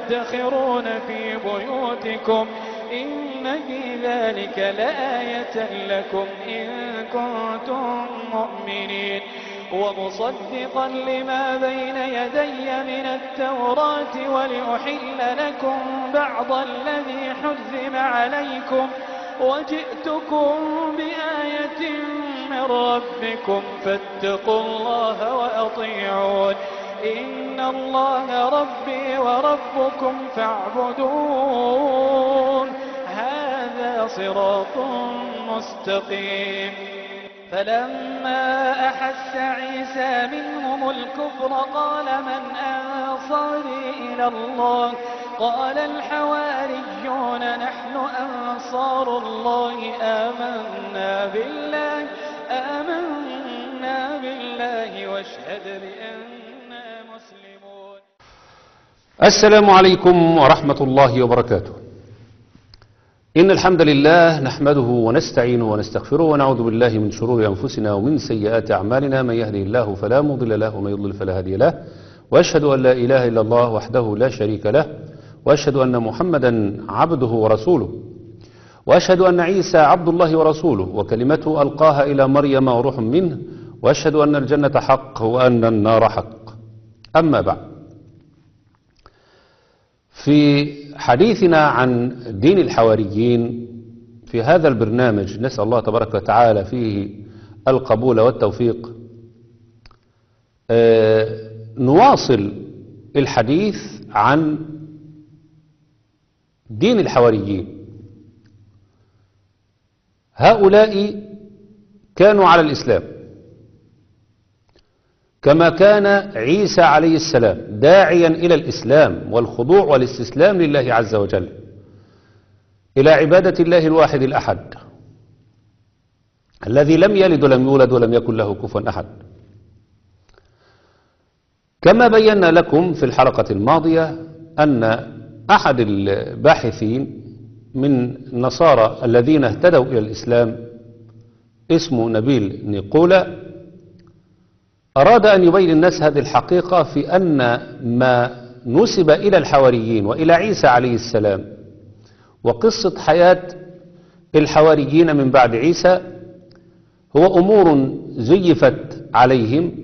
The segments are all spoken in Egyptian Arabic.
تدخرون في بيوتكم إن في ذلك لآية لكم إن كنتم مؤمنين ومصدقا لما بين يدي من التوراة ولأحل لكم بعض الذي حزم عليكم وجئتكم بآية من ربكم فاتقوا الله وأطيعون إن الله ربي وربكم فاعبدون هذا صراط مستقيم فلما أحس عيسى منهم الكفر قال من أنصاري إلى الله قال الحواريون نحن أنصار الله آمنا بالله آمنا بالله واشهد بأننا مسلمون السلام عليكم ورحمة الله وبركاته إن الحمد لله نحمده ونستعينه ونستغفره ونعوذ بالله من شرور أنفسنا ومن سيئات أعمالنا من يهده الله فلا مضل له ومن يضلل فلا هادي له وأشهد أن لا إله إلا الله وحده لا شريك له وأشهد أن محمدا عبده ورسوله وأشهد أن عيسى عبد الله ورسوله وكلمته ألقاها إلى مريم وروح منه وأشهد أن الجنة حق وأن النار حق أما بعد في حديثنا عن دين الحواريين في هذا البرنامج نسأل الله تبارك وتعالى فيه القبول والتوفيق آه، نواصل الحديث عن دين الحواريين هؤلاء كانوا على الإسلام كما كان عيسى عليه السلام داعيا إلى الإسلام والخضوع والاستسلام لله عز وجل إلى عبادة الله الواحد الأحد الذي لم يلد ولم يولد ولم يكن له كفوا أحد كما بينا لكم في الحلقة الماضية أن أحد الباحثين من النصارى الذين اهتدوا إلى الإسلام اسمه نبيل نيقولا أراد أن يبين الناس هذه الحقيقة في أن ما نسب إلى الحواريين وإلى عيسى عليه السلام وقصة حياة الحواريين من بعد عيسى هو أمور زيفت عليهم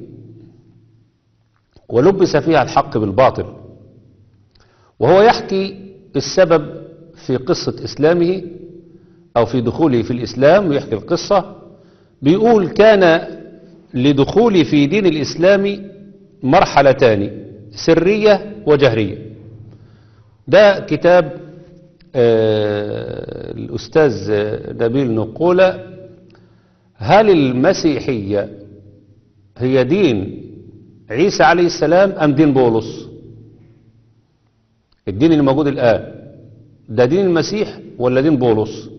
ولبس فيها الحق بالباطل وهو يحكي السبب في قصة إسلامه أو في دخوله في الإسلام ويحكي القصة بيقول كان لدخولي في دين الإسلام مرحلتان سرية وجهرية ده كتاب آه الأستاذ نبيل نقولة هل المسيحية هي دين عيسى عليه السلام أم دين بولس الدين اللي موجود الآن ده دين المسيح ولا دين بولس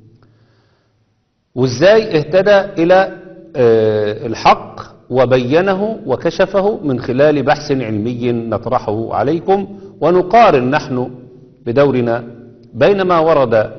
وازاي اهتدى إلى الحق وبينه وكشفه من خلال بحث علمي نطرحه عليكم ونقارن نحن بدورنا بين ما ورد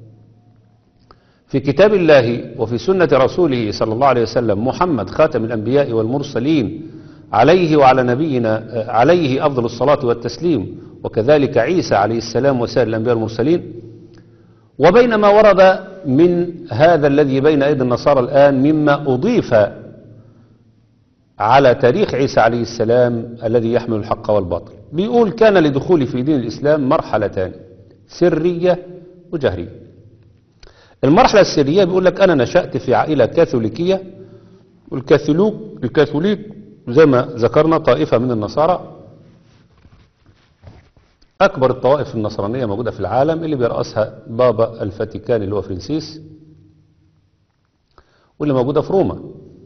في كتاب الله وفي سنة رسوله صلى الله عليه وسلم محمد خاتم الأنبياء والمرسلين عليه وعلى نبينا عليه أفضل الصلاة والتسليم وكذلك عيسى عليه السلام وسائر الأنبياء والمرسلين وبين ما ورد من هذا الذي بين أيدي النصارى الآن مما أضيف على تاريخ عيسى عليه السلام الذي يحمل الحق والباطل بيقول كان لدخولي في دين الإسلام مرحلتان سرية وجهرية المرحلة السرية بيقول لك أنا نشأت في عائلة كاثوليكية والكاثوليك الكاثوليك زي ما ذكرنا طائفة من النصارى أكبر الطوائف النصرانية موجودة في العالم اللي بيرأسها بابا الفاتيكان اللي هو فرنسيس واللي موجودة في روما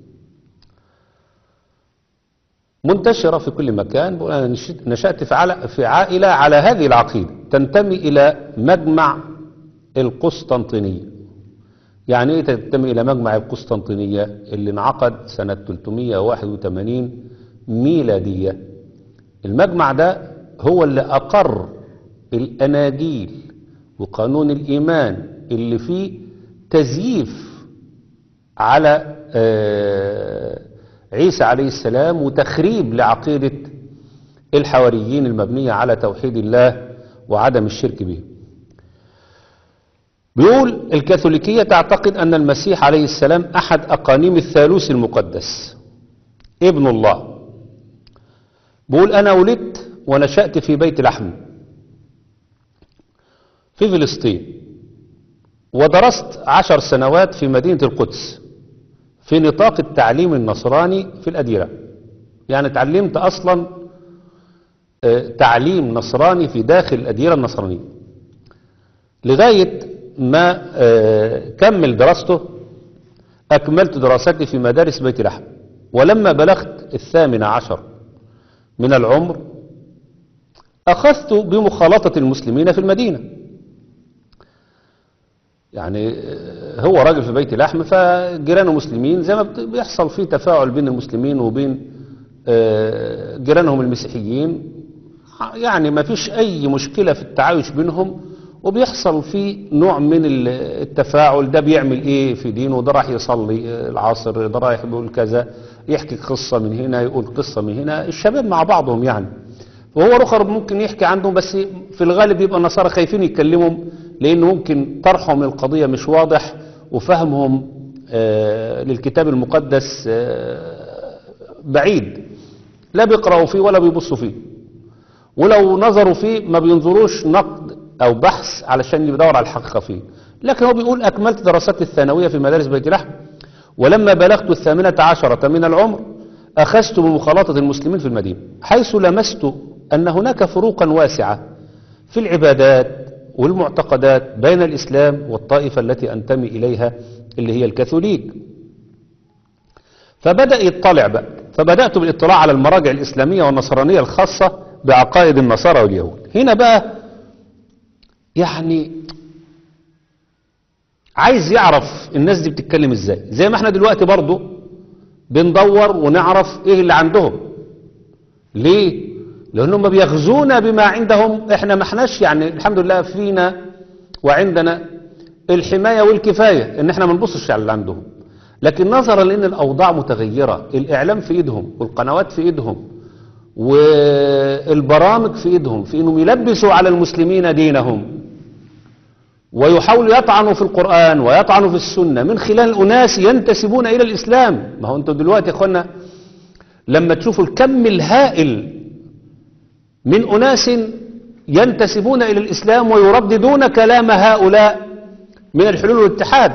منتشرة في كل مكان أنا نشأت في عائلة على هذه العقيدة تنتمي إلى مجمع القسطنطينية يعني ايه تنتمي إلى مجمع القسطنطينية اللي انعقد سنة 381 ميلادية المجمع ده هو اللي أقر الأناجيل وقانون الإيمان اللي فيه تزييف على عيسى عليه السلام وتخريب لعقيدة الحواريين المبنية على توحيد الله وعدم الشرك به بيقول الكاثوليكية تعتقد أن المسيح عليه السلام أحد أقانيم الثالوث المقدس ابن الله بيقول أنا ولدت ونشأت في بيت لحم في فلسطين ودرست عشر سنوات في مدينة القدس في نطاق التعليم النصراني في الأديرة يعني تعلمت أصلا آه، تعليم نصراني في داخل الأديرة النصرانية لغاية ما آه، كمل دراسته أكملت دراستي في مدارس بيت لحم ولما بلغت الثامنة عشر من العمر أخذت بمخالطة المسلمين في المدينة يعني آه، هو راجل في بيت لحم فجيرانه مسلمين زي ما بت- بيحصل فيه تفاعل بين المسلمين وبين آه، جيرانهم المسيحيين يعني ما فيش أي مشكلة في التعايش بينهم وبيحصل فيه نوع من ال- التفاعل ده بيعمل ايه في دينه ده راح يصلي آه، العصر ده رايح بيقول كذا يحكي قصة من هنا يقول قصة من هنا الشباب مع بعضهم يعني وهو رخر ممكن يحكي عندهم بس في الغالب يبقى النصارى خايفين يتكلموا لأن ممكن طرحهم للقضية مش واضح وفهمهم آه، للكتاب المقدس آه، بعيد لا بيقرأوا فيه ولا بيبصوا فيه ولو نظروا فيه ما بينظروش نقد أو بحث علشان يدور على الحقيقة فيه لكن هو بيقول أكملت دراسات الثانوية في مدارس بيت لحم ولما بلغت الثامنة عشرة من العمر أخذت بمخالطة المسلمين في المدينة حيث لمست أن هناك فروقا واسعة في العبادات والمعتقدات بين الإسلام والطائفة التي أنتمي إليها اللي هي الكاثوليك فبدأ يطلع بقى فبدأت بالاطلاع على المراجع الإسلامية والنصرانية الخاصة بعقائد النصارى واليهود هنا بقى يعني عايز يعرف الناس دي بتتكلم ازاي زي ما احنا دلوقتي برضو بندور ونعرف ايه اللي عندهم ليه لانهم بيغزونا بما عندهم احنا ما احناش يعني الحمد لله فينا وعندنا الحماية والكفاية ان احنا ما نبصش على اللي عندهم لكن نظرا لان الاوضاع متغيرة الاعلام في ايدهم والقنوات في ايدهم والبرامج في ايدهم في انهم يلبسوا على المسلمين دينهم ويحاولوا يطعنوا في القرآن ويطعنوا في السنة من خلال أناس ينتسبون إلى الإسلام ما هو أنتم دلوقتي يا أخوانا لما تشوفوا الكم الهائل من أناس ينتسبون إلى الإسلام ويرددون كلام هؤلاء من الحلول والاتحاد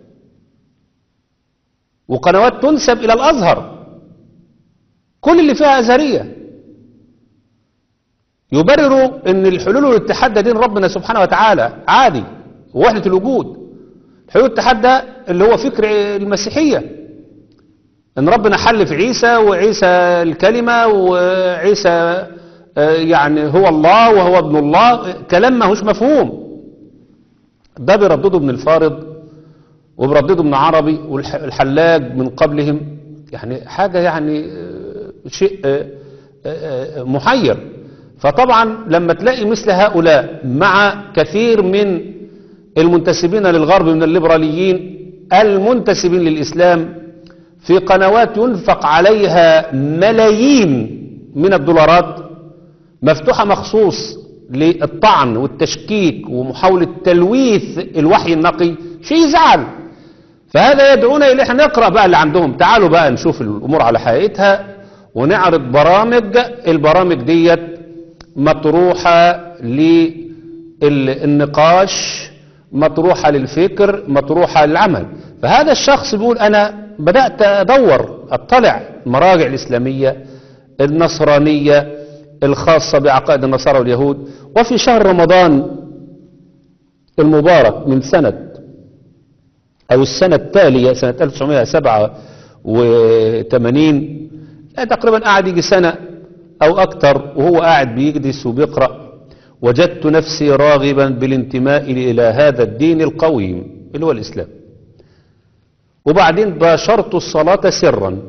وقنوات تنسب إلى الأزهر كل اللي فيها أزهرية يبرروا ان الحلول والاتحاد ده دين ربنا سبحانه وتعالى عادي ووحدة الوجود الحلول والاتحاد ده اللي هو فكر المسيحية ان ربنا حل في عيسى وعيسى الكلمة وعيسى آه، يعني هو الله وهو ابن الله كلام ما هوش مفهوم ده بيردده ابن الفارض وبيردده ابن عربي والحلاج من قبلهم يعني حاجة يعني آه، شيء آه، آه، آه، محير فطبعا لما تلاقي مثل هؤلاء مع كثير من المنتسبين للغرب من الليبراليين المنتسبين للإسلام في قنوات ينفق عليها ملايين من الدولارات مفتوحة مخصوص للطعن والتشكيك ومحاولة تلويث الوحي النقي شيء يزعل فهذا يدعونا إلى احنا نقرأ بقى اللي عندهم تعالوا بقى نشوف الأمور على حقيقتها ونعرض برامج البرامج ديت مطروحة للنقاش مطروحة للفكر مطروحة للعمل فهذا الشخص بيقول أنا بدأت أدور أطلع المراجع الإسلامية النصرانية الخاصة بعقائد النصارى واليهود وفي شهر رمضان المبارك من سنة أو السنة التالية سنة 1987 يعني تقريبا قاعد يجي سنة أو أكثر وهو قاعد بيجلس وبيقرأ وجدت نفسي راغبا بالانتماء إلى هذا الدين القويم اللي هو الإسلام وبعدين باشرت الصلاة سرا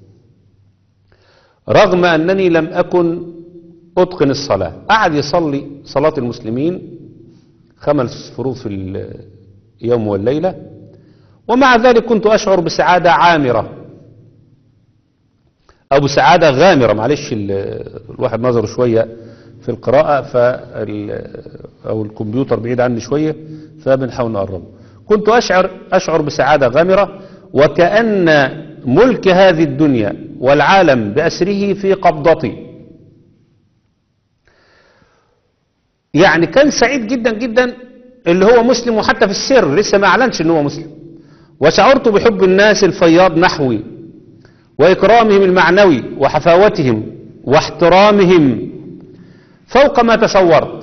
رغم أنني لم أكن أتقن الصلاة قعد يصلي صلاة المسلمين خمس فروض في اليوم والليلة ومع ذلك كنت أشعر بسعادة عامرة أو بسعادة غامرة معلش ال- الواحد نظره شوية في القراءة فال أو الكمبيوتر بعيد عني شوية فبنحاول نقربه كنت أشعر أشعر بسعادة غامرة وكأن ملك هذه الدنيا والعالم بأسره في قبضتي يعني كان سعيد جدا جدا اللي هو مسلم وحتى في السر لسه ما أعلنش ان هو مسلم وشعرت بحب الناس الفياض نحوي وإكرامهم المعنوي وحفاوتهم واحترامهم فوق ما تصورت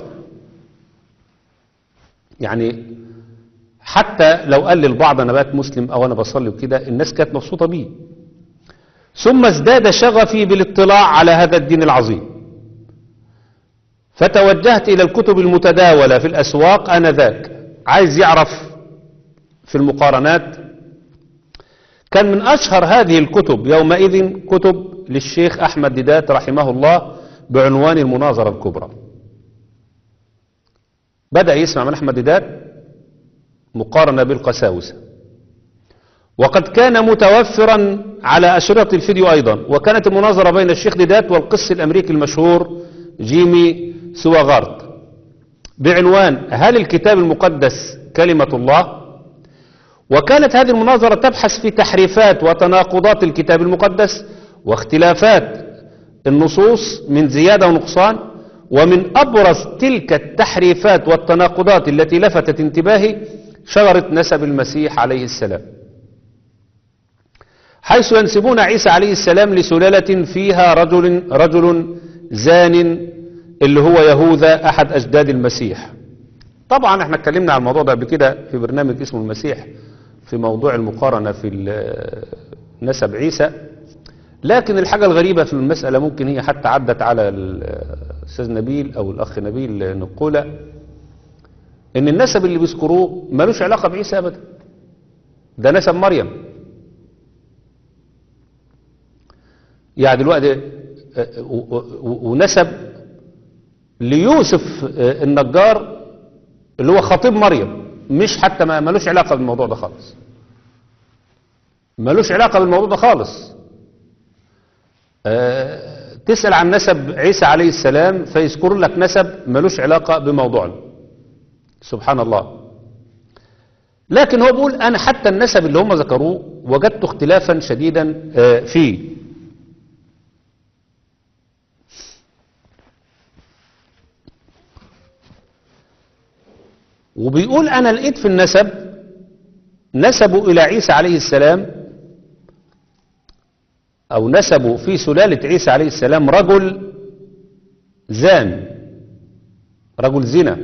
يعني حتى لو قال للبعض أنا بقيت مسلم أو أنا بصلي وكده الناس كانت مبسوطة بيه ثم ازداد شغفي بالاطلاع على هذا الدين العظيم فتوجهت إلى الكتب المتداولة في الأسواق آنذاك عايز يعرف في المقارنات كان من أشهر هذه الكتب يومئذ كتب للشيخ أحمد ديدات رحمه الله بعنوان المناظرة الكبرى بدأ يسمع من أحمد ديدات مقارنة بالقساوسة وقد كان متوفرا على أشرطة الفيديو أيضا وكانت المناظرة بين الشيخ ديدات والقس الأمريكي المشهور جيمي سواغارت بعنوان هل الكتاب المقدس كلمة الله وكانت هذه المناظرة تبحث في تحريفات وتناقضات الكتاب المقدس واختلافات النصوص من زيادة ونقصان ومن أبرز تلك التحريفات والتناقضات التي لفتت انتباهي شجرة نسب المسيح عليه السلام حيث ينسبون عيسى عليه السلام لسلالة فيها رجل, رجل زان اللي هو يهوذا أحد أجداد المسيح طبعا احنا اتكلمنا عن الموضوع ده قبل كده في برنامج اسمه المسيح في موضوع المقارنة في نسب عيسى لكن الحاجة الغريبة في المسألة ممكن هي حتى عدت على الأستاذ نبيل أو الأخ نبيل نقولة إن النسب اللي بيذكروه ملوش علاقة بعيسى أبدا ده نسب مريم يعني دلوقتي ونسب ليوسف النجار اللي هو خطيب مريم مش حتى ما ملوش علاقة بالموضوع ده خالص ملوش علاقة بالموضوع ده خالص أه تسأل عن نسب عيسى عليه السلام فيذكر لك نسب ملوش علاقة بموضوعنا سبحان الله لكن هو بيقول أنا حتى النسب اللي هم ذكروه وجدت اختلافا شديدا أه فيه وبيقول أنا لقيت في النسب نسبوا إلى عيسى عليه السلام أو نسبوا في سلالة عيسى عليه السلام رجل زان رجل زنا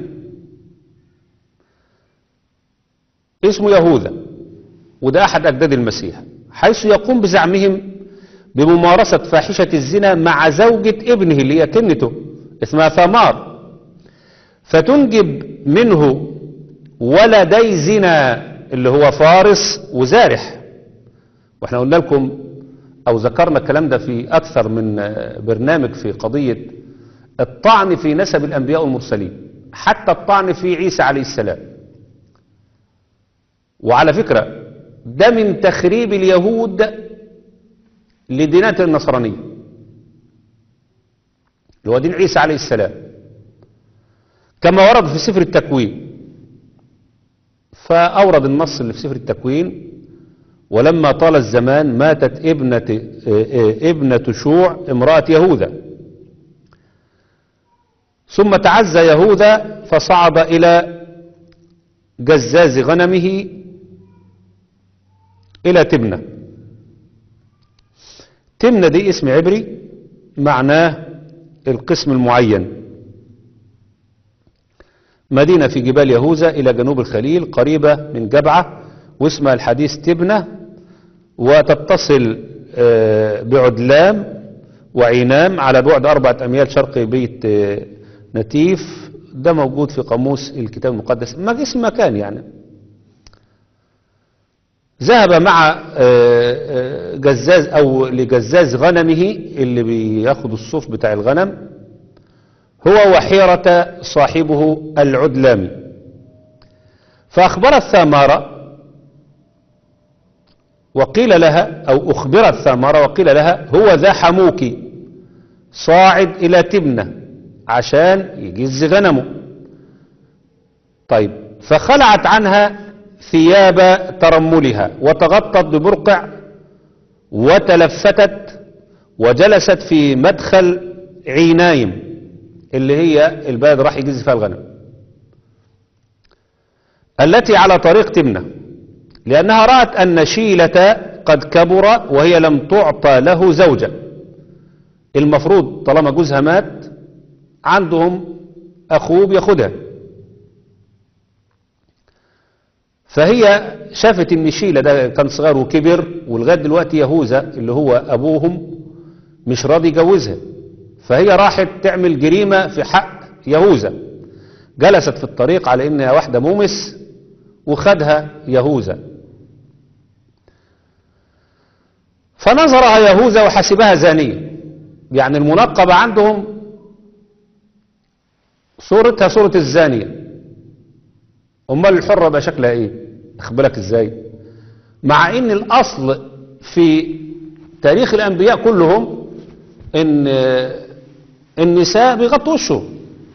اسمه يهوذا وده أحد أجداد المسيح حيث يقوم بزعمهم بممارسة فاحشة الزنا مع زوجة ابنه اللي هي كنته اسمها ثمار فتنجب منه ولدي زنا اللي هو فارس وزارح واحنا قلنا لكم او ذكرنا الكلام ده في اكثر من برنامج في قضية الطعن في نسب الانبياء والمرسلين حتى الطعن في عيسى عليه السلام وعلى فكرة ده من تخريب اليهود لدينات النصرانية اللي هو دين عيسى عليه السلام كما ورد في سفر التكوين فأورد النص اللي في سفر التكوين ولما طال الزمان ماتت ابنة, ابنة شوع امرأة يهوذا ثم تعزى يهوذا فصعد إلى جزاز غنمه إلى تبنة تبنة دي اسم عبري معناه القسم المعين مدينة في جبال يهوذا إلى جنوب الخليل قريبة من جبعة واسمها الحديث تبنة وتتصل بعدلام وعينام على بعد أربعة أميال شرقي بيت نتيف ده موجود في قاموس الكتاب المقدس ما اسم مكان يعني ذهب مع جزاز أو لجزاز غنمه اللي بياخد الصوف بتاع الغنم هو وحيرة صاحبه العدلامي فأخبرت ثامارة وقيل لها أو أخبرت ثامارة وقيل لها هو ذا حموك صاعد إلى تبنة عشان يجز غنمه طيب فخلعت عنها ثياب ترملها وتغطت ببرقع وتلفتت وجلست في مدخل عينايم اللي هي البلد راح يجز فيها الغنم التي على طريق تمنى لأنها رأت أن شيلة قد كبر وهي لم تعطى له زوجة المفروض طالما جوزها مات عندهم أخوه بياخدها فهي شافت ان شيلة ده كان صغير وكبر ولغاية دلوقتي يهوذا اللي هو أبوهم مش راضي يجوزها فهي راحت تعمل جريمة في حق يهوذا جلست في الطريق على انها واحدة مومس وخدها يهوذا فنظرها يهوذا وحسبها زانية يعني المنقبة عندهم صورتها صورة الزانية امال الحرة بقى شكلها ايه اخبرك ازاي مع ان الاصل في تاريخ الانبياء كلهم ان النساء بيغطوا وشهم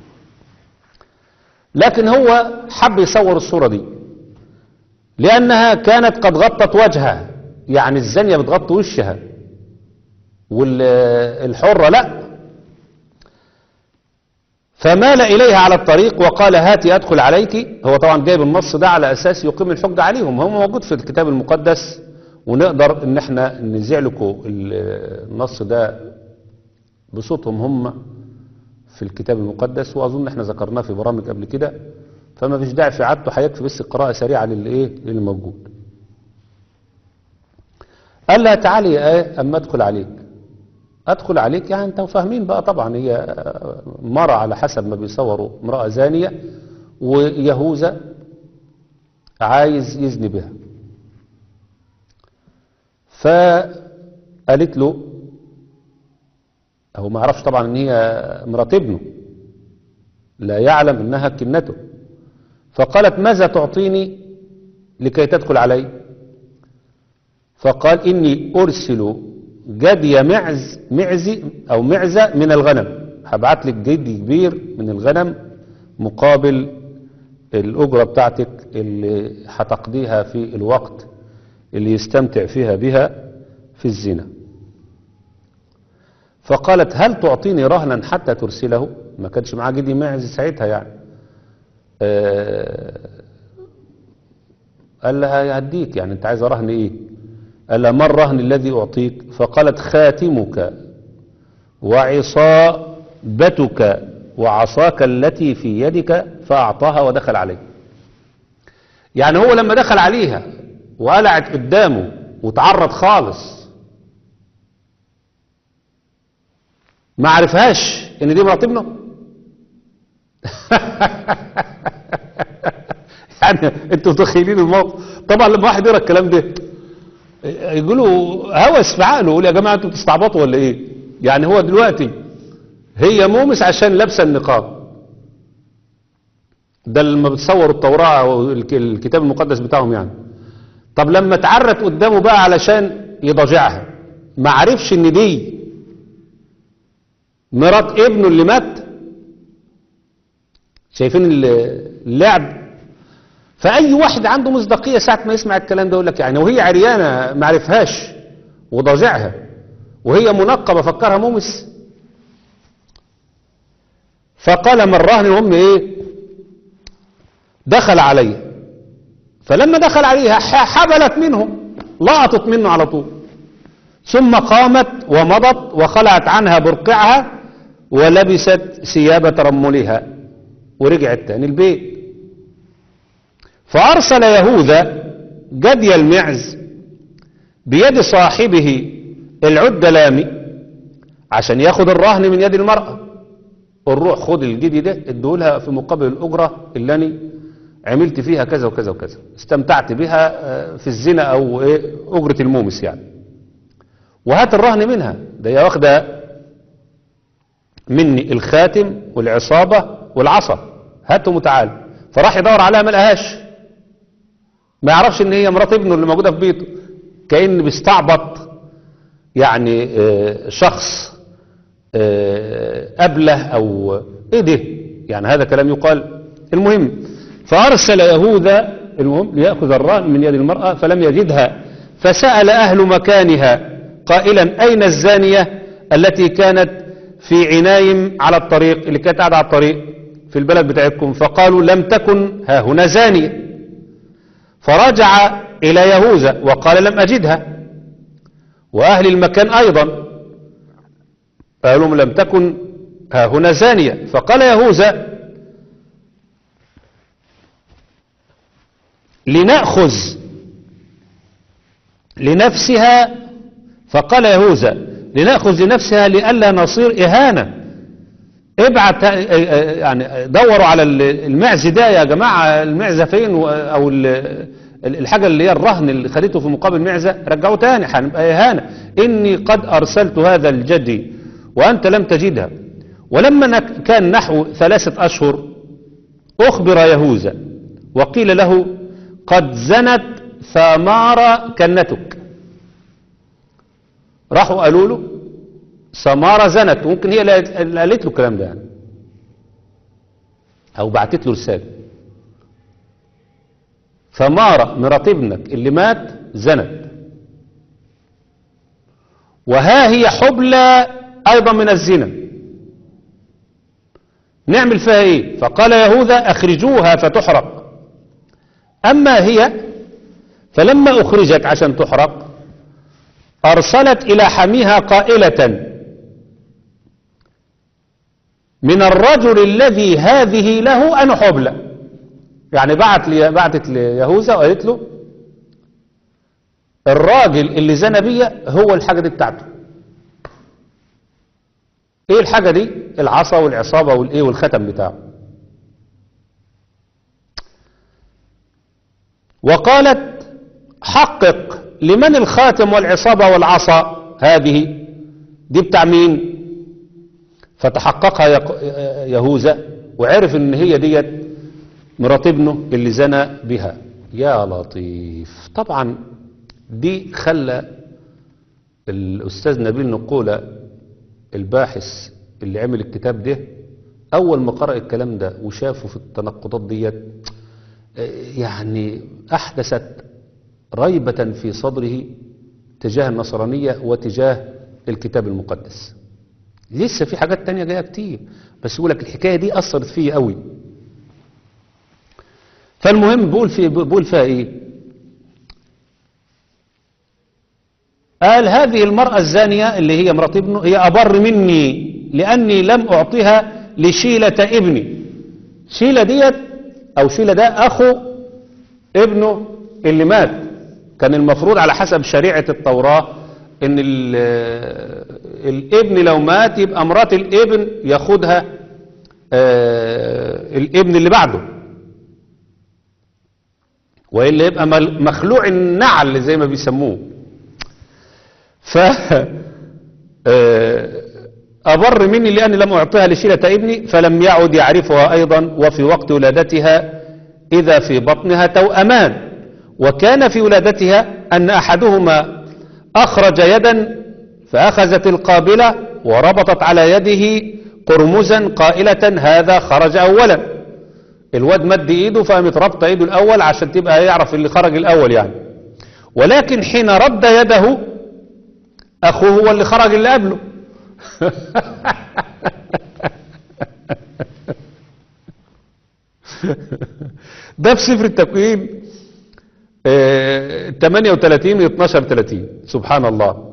لكن هو حب يصور الصورة دي لأنها كانت قد غطت وجهها يعني الزانية بتغطي وشها والحرة لا فمال إليها على الطريق وقال هاتي أدخل عليك هو طبعا جايب النص ده على أساس يقيم الحجة عليهم هم موجود في الكتاب المقدس ونقدر ان احنا نذيع لكم النص ده بصوتهم هم في الكتاب المقدس واظن احنا ذكرناه في برامج قبل كده فما فيش داعي في عادته هيكفي بس قراءة سريعة للي ايه للي موجود قال لها تعالي يا ايه اما ادخل عليك ادخل عليك يعني انتوا فاهمين بقى طبعا هي مرة على حسب ما بيصوروا امرأة زانية ويهوذا عايز يزني بها فقالت له هو ما عرفش طبعا ان هي مرات ابنه لا يعلم انها كنته فقالت ماذا تعطيني لكي تدخل علي فقال اني ارسل جدي معز معزي او معزة من الغنم هبعت لك جدي كبير من الغنم مقابل الاجرة بتاعتك اللي هتقضيها في الوقت اللي يستمتع فيها بها في الزنا فقالت هل تعطيني رهنا حتى ترسله ما كانش معاه جدي معز ساعتها يعني آه قال لها يهديك يعني انت عايز رهن ايه قال لها ما الرهن الذي اعطيك فقالت خاتمك وعصابتك وعصاك التي في يدك فاعطاها ودخل عليه يعني هو لما دخل عليها وقلعت قدامه وتعرض خالص ما عرفهاش ان دي مرات ابنه يعني انتوا متخيلين الموقف طبعا لما واحد يقرا الكلام ده يقولوا هوس في عقله يقول يا جماعه انتوا بتستعبطوا ولا ايه يعني هو دلوقتي هي مومس عشان لابسه النقاب ده لما بتصوروا التوراه او الكتاب المقدس بتاعهم يعني طب لما اتعرت قدامه بقى علشان يضاجعها ما عرفش ان دي مرات ابنه اللي مات شايفين اللعب فأي واحد عنده مصداقية ساعة ما يسمع الكلام ده يقول لك يعني وهي عريانة ما عرفهاش وضاجعها وهي منقبة فكرها مومس فقال من رهن الأم ايه دخل عليه فلما دخل عليها حبلت منه لقطت منه على طول ثم قامت ومضت وخلعت عنها برقعها ولبست ثياب ترملها ورجعت تاني البيت فأرسل يهوذا جدي المعز بيد صاحبه العدلامي عشان ياخد الرهن من يد المرأة الروح خد الجدي ده ادولها في مقابل الأجرة اللي أنا عملت فيها كذا وكذا وكذا استمتعت بها في الزنا أو إيه أجرة المومس يعني وهات الرهن منها ده هي واخده مني الخاتم والعصابة والعصا هاتهم وتعال فراح يدور عليها ما لقاهاش ما يعرفش ان هي مرات ابنه اللي موجوده في بيته كأن بيستعبط يعني شخص أبله أو ايه ده يعني هذا كلام يقال المهم فأرسل يهوذا المهم ليأخذ الرهن من يد المرأة فلم يجدها فسأل أهل مكانها قائلا أين الزانية التي كانت في عنايم على الطريق اللي كانت قاعدة على الطريق في البلد بتاعتكم فقالوا لم تكن ها هنا زانية فرجع إلى يهوذا وقال لم أجدها وأهل المكان أيضا قالوا لم تكن ها هنا زانية فقال يهوذا لنأخذ لنفسها فقال يهوذا لنأخذ لنفسها لئلا نصير إهانة ابعت يعني دوروا على المعز ده يا جماعة المعزة فين و- أو ال- الحاجة اللي هي الرهن اللي خدته في مقابل معزة رجعوه تاني هنبقى إهانة إني قد أرسلت هذا الجدي وأنت لم تجدها ولما نك- كان نحو ثلاثة أشهر أخبر يهوذا وقيل له قد زنت ثمار كنتك راحوا قالوا له سمارة زنت ممكن هي اللي قالت له الكلام ده يعني او بعتت له رسالة ثمارة مرات ابنك اللي مات زنت وها هي حبلى ايضا من الزنا نعمل فيها ايه فقال يهوذا اخرجوها فتحرق اما هي فلما اخرجت عشان تحرق ارسلت الى حميها قائلة من الرجل الذي هذه له أنا حبلى يعني بعت لي بعتت ليهوذا وقالت له الراجل اللي زنى بيا هو الحاجة دي بتاعته ايه الحاجة دي العصا والعصابة والايه والختم بتاعه وقالت حقق لمن الخاتم والعصابة والعصا هذه دي بتاع مين فتحققها يق- يهوذا وعرف ان هي ديت مرات ابنه اللي زنى بها يا لطيف طبعا دي خلى الاستاذ نبيل نقولة الباحث اللي عمل الكتاب ده اول ما قرأ الكلام ده وشافه في التناقضات ديت آه، يعني احدثت ريبة في صدره تجاه النصرانية وتجاه الكتاب المقدس لسه في حاجات تانية جاية كتير بس يقول لك الحكاية دي أثرت فيا قوي فالمهم بقول في بقول فيها ايه قال هذه المرأة الزانية اللي هي مرات ابنه هي أبر مني لأني لم أعطيها لشيلة ابني شيلة ديت أو شيلة ده أخو ابنه اللي مات كان المفروض على حسب شريعة التوراة ان ال- الابن لو مات يبقى مرات الابن ياخدها آه، الابن اللي بعده وإلا يبقى مل- مخلوع النعل زي ما بيسموه ف آه، أبر مني لأني لم أعطيها لشيلة ابني فلم يعد يعرفها أيضا وفي وقت ولادتها إذا في بطنها توأمان وكان في ولادتها أن أحدهما أخرج يدا فأخذت القابلة وربطت على يده قرمزا قائلة هذا خرج أولا الواد مد ايده فقامت رابطه ايده الاول عشان تبقى يعرف اللي خرج الاول يعني ولكن حين رد يده اخوه هو اللي خرج اللي قبله ده في سفر التكوين آه، 38 12 30 سبحان الله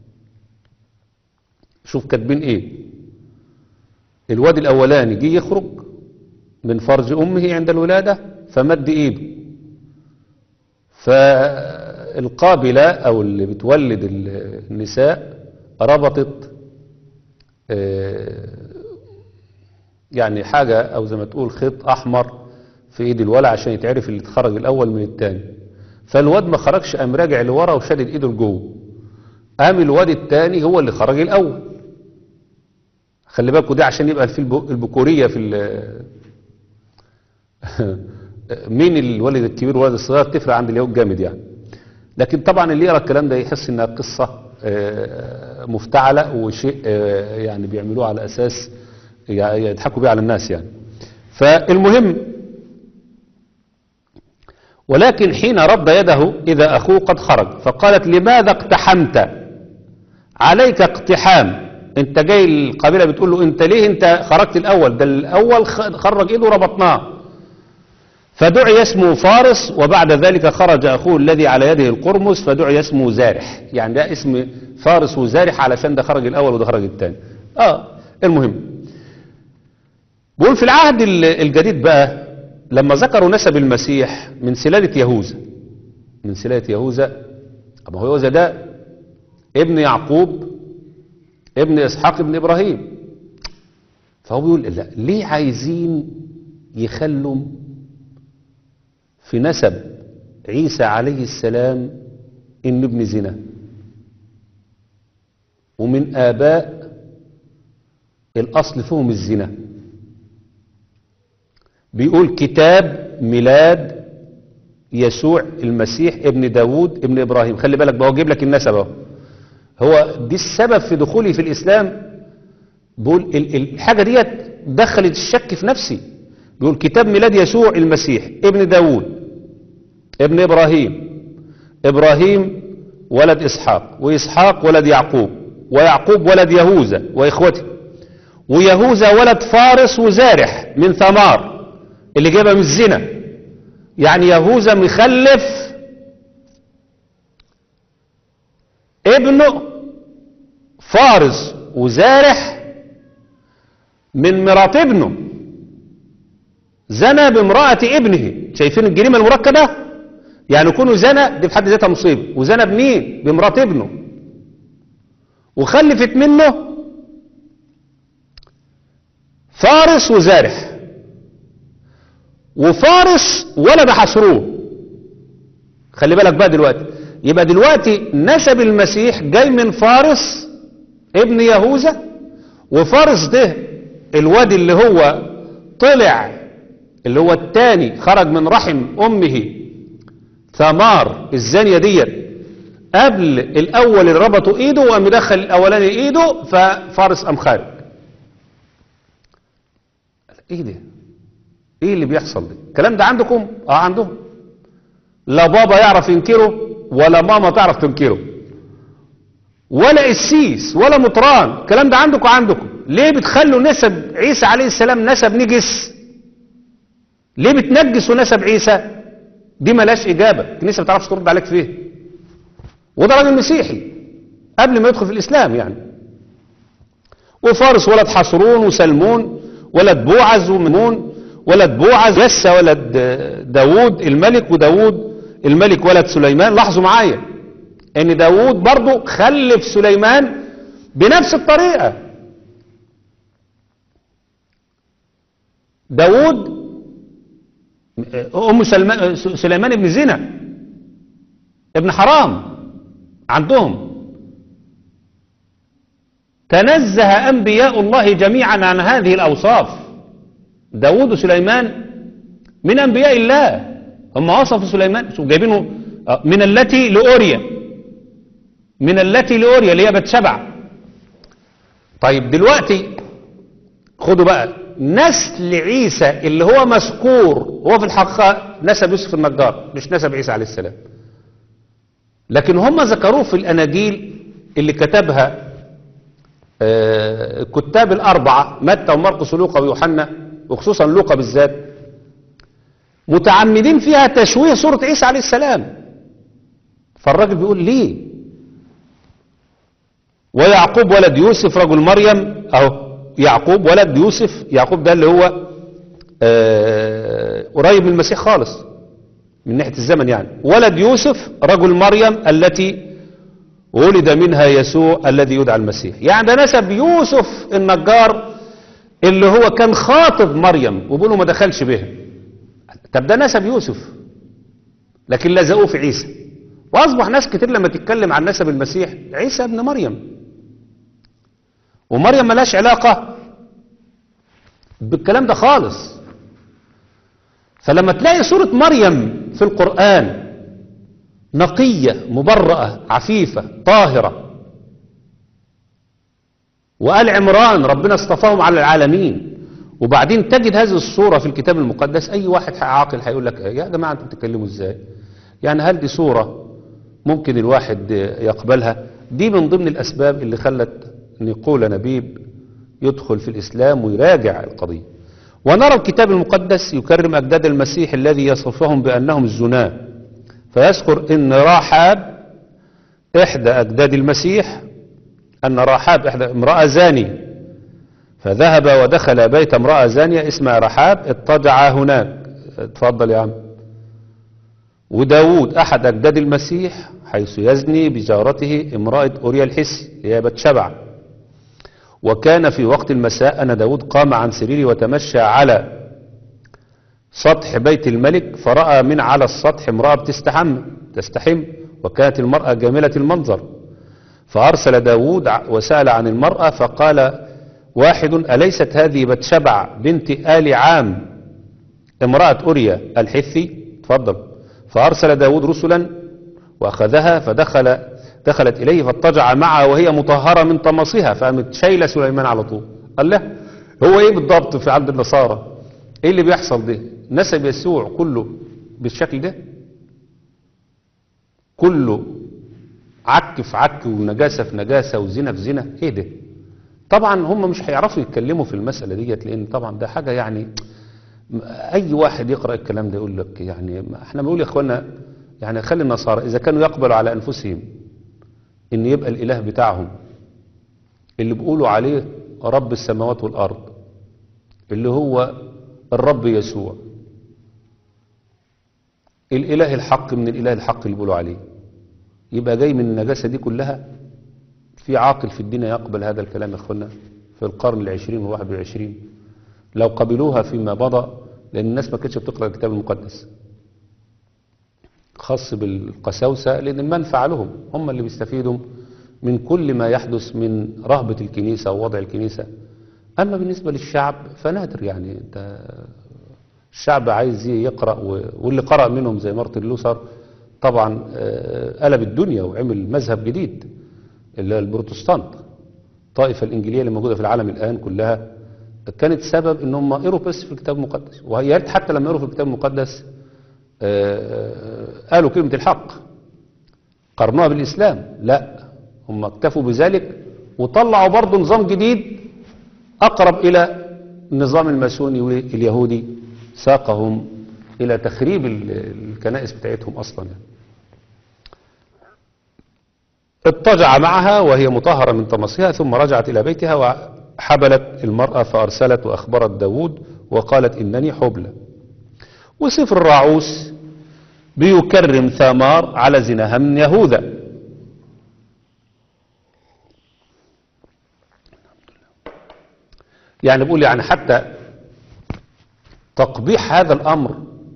شوف كاتبين ايه الواد الاولاني جه يخرج من فرج امه عند الولاده فمد ايده فالقابله او اللي بتولد ال- النساء ربطت آه، يعني حاجه او زي ما تقول خيط احمر في ايد الولد عشان يتعرف اللي اتخرج الاول من الثاني فالواد ما خرجش قام راجع لورا وشدد ايده لجوه قام الواد الثاني هو اللي خرج الاول خلي بالكوا دي عشان يبقى في الب- البكوريه في ال- مين الولد الكبير والولد الصغير تفرق عند اليهود جامد يعني لكن طبعا اللي يرى الكلام ده يحس انها قصه آه، مفتعله وشيء آه، يعني بيعملوه على اساس يضحكوا بيه على الناس يعني فالمهم ولكن حين رد يده إذا أخوه قد خرج فقالت لماذا اقتحمت عليك اقتحام انت جاي القبيلة بتقول له انت ليه انت خرجت الأول ده الأول خ- خرج ايده ربطناه فدعي اسمه فارس وبعد ذلك خرج أخوه الذي على يده القرمز فدعي اسمه زارح يعني ده اسم فارس وزارح علشان ده خرج الأول وده خرج الثاني اه المهم بقول في العهد ال- الجديد بقى لما ذكروا نسب المسيح من سلالة يهوذا من سلالة يهوذا أبو يهوذا ده ابن يعقوب ابن إسحاق ابن إبراهيم فهو بيقول لا ليه عايزين يخلوا في نسب عيسى عليه السلام إنه ابن زنا ومن آباء الأصل فيهم الزنا بيقول كتاب ميلاد يسوع المسيح ابن داود ابن إبراهيم خلي بالك بقى جيب لك النسب اهو هو دي السبب في دخولي في الإسلام بيقول ال- ال- الحاجة ديت دخلت الشك في نفسي بيقول كتاب ميلاد يسوع المسيح ابن داود ابن إبراهيم إبراهيم ولد إسحاق وإسحاق ولد يعقوب ويعقوب ولد يهوذا وإخوته ويهوذا ولد فارس وزارح من ثمار اللي جابها من الزنا يعني يهوذا مخلف ابنه فارس وزارح من مرات ابنه زنى بامرأة ابنه شايفين الجريمة المركبة يعني يكونوا زنى دي في حد ذاتها مصيبة وزنى بمين بامرأة ابنه وخلفت منه فارس وزارح وفارس ولد حصروه خلي بالك بقى دلوقتي يبقى دلوقتي نسب المسيح جاي من فارس ابن يهوذا وفارس ده الواد اللي هو طلع اللي هو التاني خرج من رحم امه ثمار الزانية ديت قبل الاول اللي ربطوا ايده وقام مدخل الاولاني ايده ففارس قام خارج ايه ده ايه اللي بيحصل ده الكلام ده عندكم اه عندهم لا بابا يعرف ينكره ولا ماما تعرف تنكره ولا قسيس ولا مطران الكلام ده عندكم عندكم ليه بتخلوا نسب عيسى عليه السلام نسب نجس ليه بتنجسوا نسب عيسى دي ملاش اجابه الكنيسه ما بتعرفش ترد عليك فيه وده راجل مسيحي قبل ما يدخل في الاسلام يعني وفارس ولد حصرون وسلمون ولد بوعز ومنون ولد بوعز يسى ولد داوود الملك وداوود الملك ولد سليمان لاحظوا معايا ان داوود برضو خلف سليمان بنفس الطريقة داوود ام سلمان سليمان ابن زنا ابن حرام عندهم تنزه انبياء الله جميعا عن هذه الاوصاف داود وسليمان من أنبياء الله هم وصفوا سليمان شوف جايبينه آه، من التي لأوريا من التي لأوريا اللي هي بتشبع طيب دلوقتي خدوا بقى نسل عيسى اللي هو مذكور هو في الحقيقة نسب يوسف النجار مش نسب عيسى عليه السلام لكن هم ذكروه في الأناجيل اللي كتبها آه، الكتاب الأربعة متى ومرقس ولوقا ويوحنا وخصوصا لوقا بالذات متعمدين فيها تشويه صورة عيسى عليه السلام فالراجل بيقول ليه ويعقوب ولد يوسف رجل مريم اهو يعقوب ولد يوسف يعقوب ده اللي هو آه، قريب من المسيح خالص من ناحية الزمن يعني ولد يوسف رجل مريم التي ولد منها يسوع الذي يدعى المسيح يعني ده نسب يوسف النجار اللي هو كان خاطب مريم وبيقولوا ما دخلش بها طب ده نسب يوسف لكن لزقوه في عيسى واصبح ناس كتير لما تتكلم عن نسب المسيح عيسى ابن مريم ومريم ملاش علاقة بالكلام ده خالص فلما تلاقي سورة مريم في القرآن نقية مبرأة عفيفة طاهرة وآل عمران ربنا اصطفاهم على العالمين وبعدين تجد هذه الصورة في الكتاب المقدس أي واحد عاقل هيقول لك يا جماعة أنتوا بتتكلموا إزاي يعني هل دي صورة ممكن الواحد يقبلها دي من ضمن الأسباب اللي خلت نقول نبيب يدخل في الإسلام ويراجع القضية ونرى الكتاب المقدس يكرم أجداد المسيح الذي يصفهم بأنهم الزناه فيذكر ان راحاب احدى اجداد المسيح ان راحاب احدى امرأة زانية فذهب ودخل بيت امرأة زانية اسمها رحاب اضطجع هناك اتفضل يا عم وداود احد اجداد المسيح حيث يزني بجارته امرأة اوريا الحسي هي بتشبع وكان في وقت المساء ان داود قام عن سريره وتمشى على سطح بيت الملك فرأى من على السطح امرأة بتستحم تستحم وكانت المرأة جميلة المنظر فأرسل داود وسأل عن المرأة فقال واحد أليست هذه بتشبع بنت آل عام امرأة أوريا الحثي تفضل فأرسل داود رسلا وأخذها فدخل دخلت إليه فاضطجع معها وهي مطهرة من طمسها فقامت شايلة سليمان على طول قال له هو ايه بالضبط في عند النصارى ايه اللي بيحصل ده نسب يسوع كله بالشكل ده كله عك في عك ونجاسة في نجاسة وزنا في زنا ايه ده طبعا هم مش هيعرفوا يتكلموا في المسألة ديت لان طبعا ده حاجة يعني اي واحد يقرأ الكلام ده يقول لك يعني احنا بنقول يا اخوانا يعني خلي النصارى اذا كانوا يقبلوا على انفسهم ان يبقى الاله بتاعهم اللي بيقولوا عليه رب السماوات والارض اللي هو الرب يسوع الاله الحق من الاله الحق اللي بيقولوا عليه يبقى جاي من النجاسة دي كلها في عاقل في الدين يقبل هذا الكلام يا اخوانا في القرن العشرين والواحد والعشرين لو قبلوها فيما مضى لان الناس ما كانتش بتقرأ الكتاب المقدس خاص بالقساوسة لان المنفعة لهم هم اللي بيستفيدوا من كل ما يحدث من رهبة الكنيسة ووضع الكنيسة أما بالنسبة للشعب فنادر يعني انت الشعب عايز يقرأ و... واللي قرأ منهم زي مارتن لوثر طبعا آه، قلب الدنيا وعمل مذهب جديد اللي هو البروتستانت الطائفة الإنجيلية اللي موجودة في العالم الآن كلها كانت سبب ان هم قروا بس في الكتاب المقدس ويا ريت حتى لما قروا في الكتاب المقدس آه، قالوا كلمة الحق قرنوها بالإسلام لا هم اكتفوا بذلك وطلعوا برضه نظام جديد أقرب إلى النظام الماسوني واليهودي ساقهم إلى تخريب ال- الكنائس بتاعتهم أصلا يعني. اضطجع معها وهي مطهرة من طمسها ثم رجعت إلى بيتها وحبلت المرأة فأرسلت وأخبرت داود وقالت إنني حبلى وسفر الراعوس بيكرم ثامار على زناها من يهوذا يعني بقول يعني حتى تقبيح هذا الأمر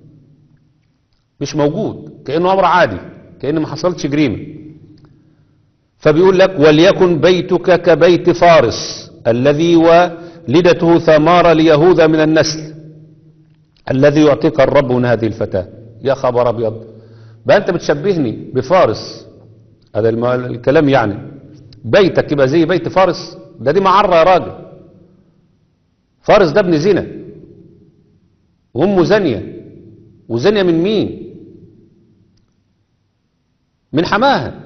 مش موجود كأنه أمر عادي كأنه ما حصلتش جريمة فبيقول لك وليكن بيتك كبيت فارس الذي ولدته ثمار ليهوذا من النسل الذي يعطيك الرب من هذه الفتاة يا خبر أبيض بقى أنت بتشبهني بفارس هذا الم- الكلام يعني بيتك يبقى زي بيت فارس ده دي معرة يا راجل فارس ده ابن زنا وامه زانية وزانية من مين من حماها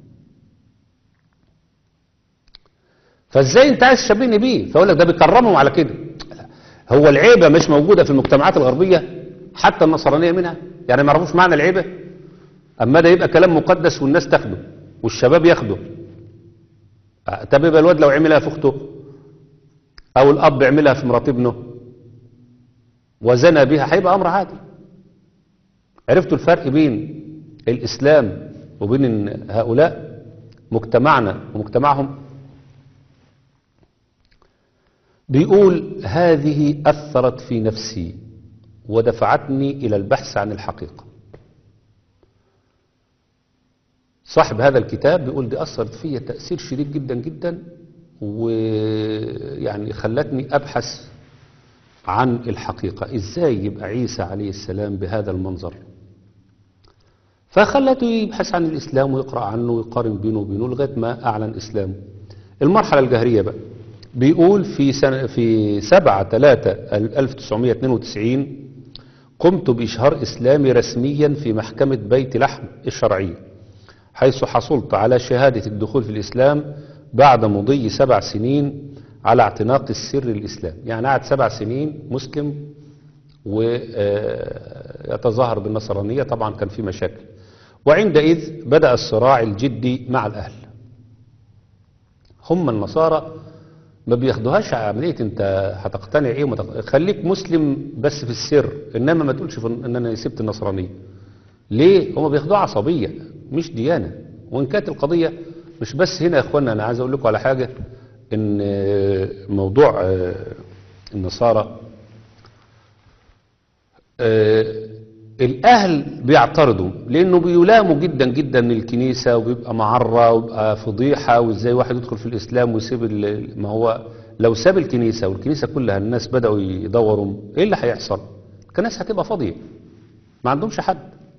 فازاي انت عايز تشبهني بيه فاقول لك ده بيكرمهم على كده هو العيبة مش موجودة في المجتمعات الغربية حتى النصرانية منها يعني ما يعرفوش معنى العيبة اما ده يبقى كلام مقدس والناس تاخده والشباب ياخده آه، طب يبقى الواد لو عملها في اخته او الاب يعملها في مرات ابنه وزنى بها هيبقى امر عادي عرفتوا الفرق بين الاسلام وبين إن هؤلاء مجتمعنا ومجتمعهم بيقول هذه اثرت في نفسي ودفعتني الى البحث عن الحقيقه صاحب هذا الكتاب بيقول دي اثرت فيا تاثير شديد جدا جدا ويعني خلتني ابحث عن الحقيقة ازاي يبقى عيسى عليه السلام بهذا المنظر فخلته يبحث عن الإسلام ويقرأ عنه ويقارن بينه وبينه لغاية ما أعلن إسلامه المرحلة الجهرية بقى بيقول في سنة في 7 3 1992 قمت بإشهار إسلامي رسميا في محكمة بيت لحم الشرعية حيث حصلت على شهادة الدخول في الإسلام بعد مضي سبع سنين على اعتناق السر الإسلام يعني قعد سبع سنين مسلم ويتظاهر بالنصرانية طبعا كان في مشاكل وعندئذ بدأ الصراع الجدي مع الأهل هم النصارى ما بياخدوهاش عملية انت هتقتنع ايه وما تق- خليك مسلم بس في السر انما ما تقولش في- ان انا سبت النصرانية ليه هم بياخدوها عصبية مش ديانة وان كانت القضية مش بس هنا يا اخوانا انا عايز اقول لكم على حاجة ان آه، موضوع آه، النصارى آه، الأهل بيعترضوا لأنه بيلاموا جدا جدا من الكنيسة وبيبقى معرة وبيبقى فضيحة وإزاي واحد يدخل في الإسلام ويسيب ال- ما هو لو ساب الكنيسة والكنيسة كلها الناس بدأوا يدوروا إيه اللي هيحصل؟ الكنائس هتبقى فاضية ما عندهمش حد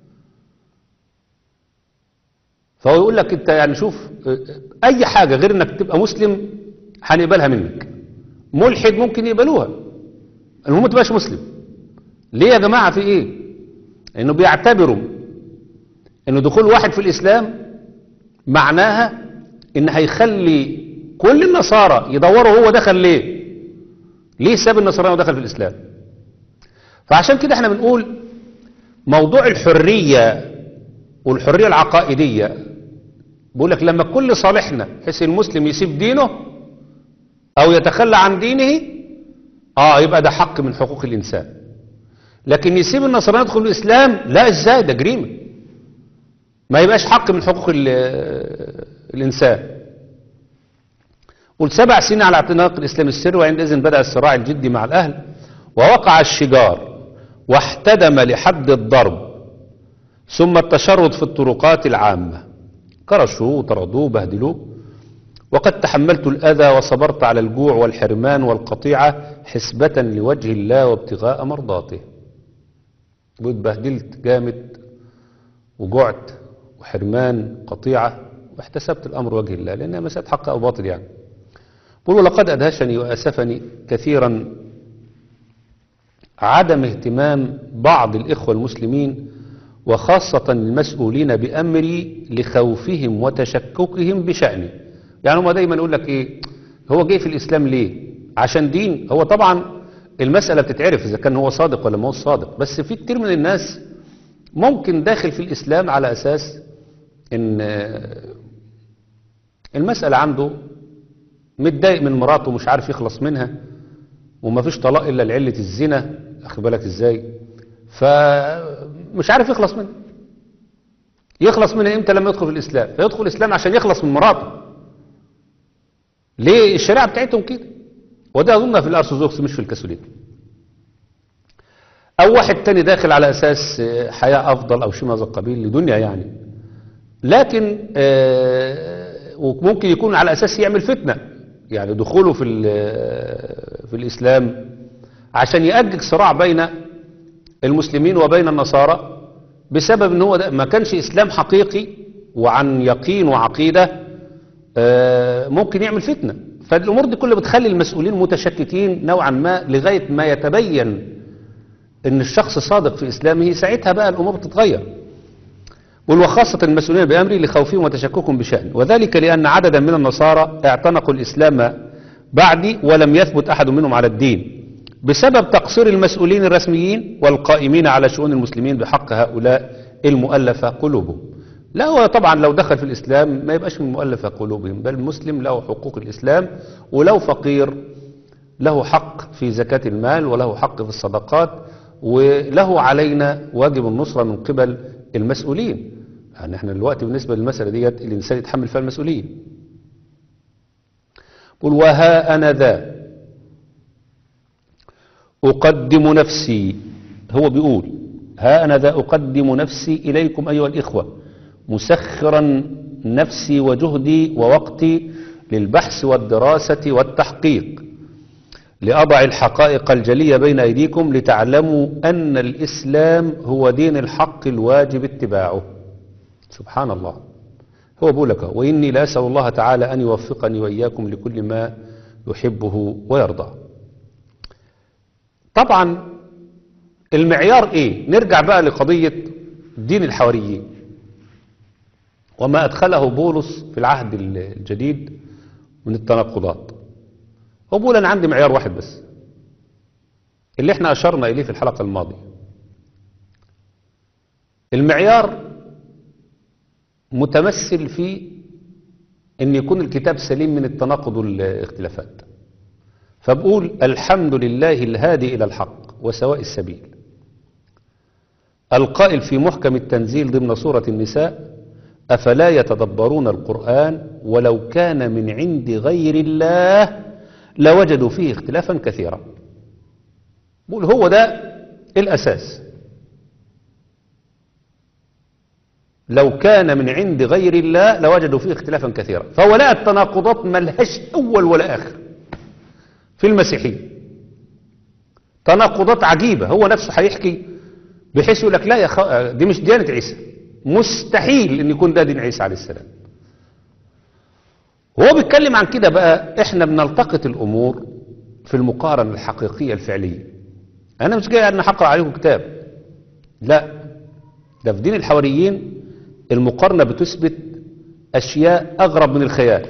فهو يقول لك أنت يعني شوف آه، أي حاجة غير إنك تبقى مسلم هنقبلها منك ملحد ممكن يقبلوها المهم ما تبقاش مسلم ليه يا جماعة في ايه انه بيعتبروا ان دخول واحد في الاسلام معناها ان هيخلي كل النصارى يدوروا هو دخل ليه ليه ساب النصرانية ودخل في الاسلام فعشان كده احنا بنقول موضوع الحرية والحرية العقائدية بيقول لك لما كل صالحنا بحيث المسلم يسيب دينه او يتخلى عن دينه اه يبقى ده حق من حقوق الانسان لكن يسيب النصرانية يدخل الإسلام لا إزاي ده جريمة ما يبقاش حق من حقوق ال- الإنسان قل سبع سنين على اعتناق الإسلام السري وعندئذ بدأ الصراع الجدي مع الأهل ووقع الشجار واحتدم لحد الضرب ثم التشرد في الطرقات العامة كرشوه وطردوه وبهدلوه وقد تحملت الأذى وصبرت على الجوع والحرمان والقطيعة حسبة لوجه الله وابتغاء مرضاته واتبهدلت جامد وجعت وحرمان قطيعة واحتسبت الأمر وجه الله لأنها مسألة حق أو باطل يعني قل ولقد أدهشني وأسفني كثيرا عدم اهتمام بعض الإخوة المسلمين وخاصة المسؤولين بأمري لخوفهم وتشككهم بشأني يعني هم دايما يقول لك إيه هو جاي في الإسلام ليه عشان دين هو طبعا المسألة بتتعرف إذا كان هو صادق ولا ما هو صادق بس في كتير من الناس ممكن داخل في الإسلام على أساس إن آه، المسألة عنده متضايق من مراته ومش عارف يخلص منها وما فيش طلاق إلا لعلة الزنا أخد بالك إزاي فمش عارف يخلص منها يخلص منها إمتى لما يدخل في الإسلام فيدخل الإسلام عشان يخلص من مراته ليه الشريعة بتاعتهم كده وده أظن في الأرثوذكس مش في الكاثوليك أو واحد تاني داخل على أساس آه، حياة أفضل أو شيء من هذا القبيل لدنيا يعني لكن آه، وممكن يكون على أساس يعمل فتنة يعني دخوله في, ال- في الإسلام عشان يأجج صراع بين المسلمين وبين النصارى بسبب ان هو ده ما كانش إسلام حقيقي وعن يقين وعقيدة آه، ممكن يعمل فتنة فالأمور دي كلها بتخلي المسؤولين متشككين نوعا ما لغاية ما يتبين ان الشخص صادق في إسلامه ساعتها بقى الأمور بتتغير قل وخاصة المسؤولين بأمري لخوفهم وتشككهم بشأن وذلك لأن عددا من النصارى اعتنقوا الإسلام بعدي ولم يثبت أحد منهم على الدين بسبب تقصير المسؤولين الرسميين والقائمين على شؤون المسلمين بحق هؤلاء المؤلفة قلوبهم لا هو طبعا لو دخل في الإسلام ما يبقاش من مؤلفة قلوبهم بل المسلم له حقوق الإسلام ولو فقير له حق في زكاة المال وله حق في الصدقات وله علينا واجب النصرة من قبل المسؤولين يعني احنا دلوقتي بالنسبة للمسألة ديت الإنسان يتحمل فيها المسؤولية قل وها أنا ذا أقدم نفسي هو بيقول ها أنا ذا أقدم نفسي إليكم أيها الإخوة مسخرا نفسي وجهدي ووقتي للبحث والدراسة والتحقيق لأضع الحقائق الجلية بين أيديكم لتعلموا أن الإسلام هو دين الحق الواجب اتباعه سبحان الله هو بيقول لك وإني لأسأل الله تعالى أن يوفقني وإياكم لكل ما يحبه ويرضاه طبعا المعيار ايه نرجع بقى لقضية دين الحواريين وما أدخله بولس في العهد الجديد من التناقضات هو بيقول أنا عندي معيار واحد بس اللي احنا أشرنا إليه في الحلقة الماضية المعيار متمثل في أن يكون الكتاب سليم من التناقض والاختلافات فبقول الحمد لله الهادي إلى الحق وسواء السبيل القائل في محكم التنزيل ضمن سورة النساء أفلا يتدبرون القرآن ولو كان من عند غير الله لوجدوا فيه اختلافا كثيرا بقول هو ده الأساس لو كان من عند غير الله لوجدوا فيه اختلافا كثيرا فهو لقى التناقضات ملهاش أول ولا آخر في المسيحية تناقضات عجيبة هو نفسه هيحكي بحيث يقول لك لا يا خ... دي مش ديانة عيسى مستحيل ان يكون ده دين عيسى عليه السلام هو بيتكلم عن كده بقى احنا بنلتقط الامور في المقارنة الحقيقية الفعلية انا مش جاي ان اقرا عليكم كتاب لا ده في دين الحواريين المقارنة بتثبت اشياء اغرب من الخيال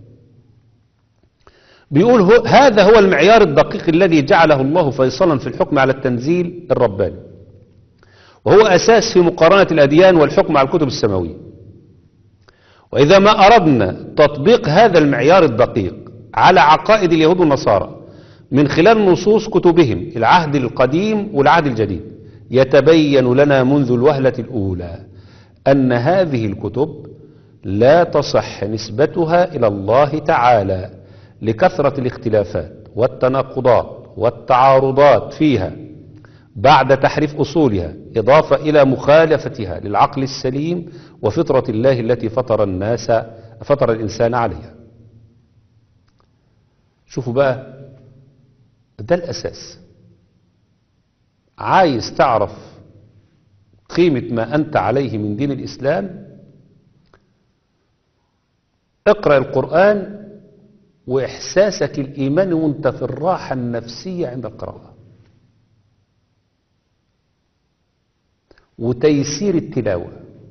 بيقول هو هذا هو المعيار الدقيق الذي جعله الله فيصلا في الحكم على التنزيل الرباني وهو أساس في مقارنة الأديان والحكم على الكتب السماوية وإذا ما أردنا تطبيق هذا المعيار الدقيق على عقائد اليهود والنصارى من خلال نصوص كتبهم العهد القديم والعهد الجديد يتبين لنا منذ الوهلة الأولى أن هذه الكتب لا تصح نسبتها إلى الله تعالى لكثرة الاختلافات والتناقضات والتعارضات فيها بعد تحريف أصولها إضافة إلى مخالفتها للعقل السليم وفطرة الله التي فطر الناس فطر الإنسان عليها شوفوا بقى ده الأساس عايز تعرف قيمة ما أنت عليه من دين الإسلام اقرأ القرآن وإحساسك الإيماني وانت في الراحة النفسية عند القراءة وتيسير التلاوة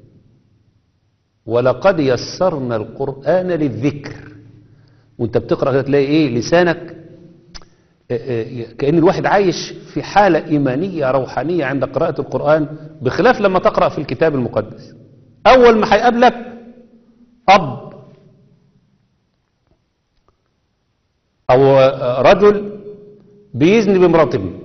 ولقد يسرنا القرآن للذكر وانت بتقرأ كده تلاقي ايه لسانك كأن الواحد عايش في حالة إيمانية روحانية عند قراءة القرآن بخلاف لما تقرأ في الكتاب المقدس أول ما هيقابلك أب أو رجل بيزني بامرأة ابنه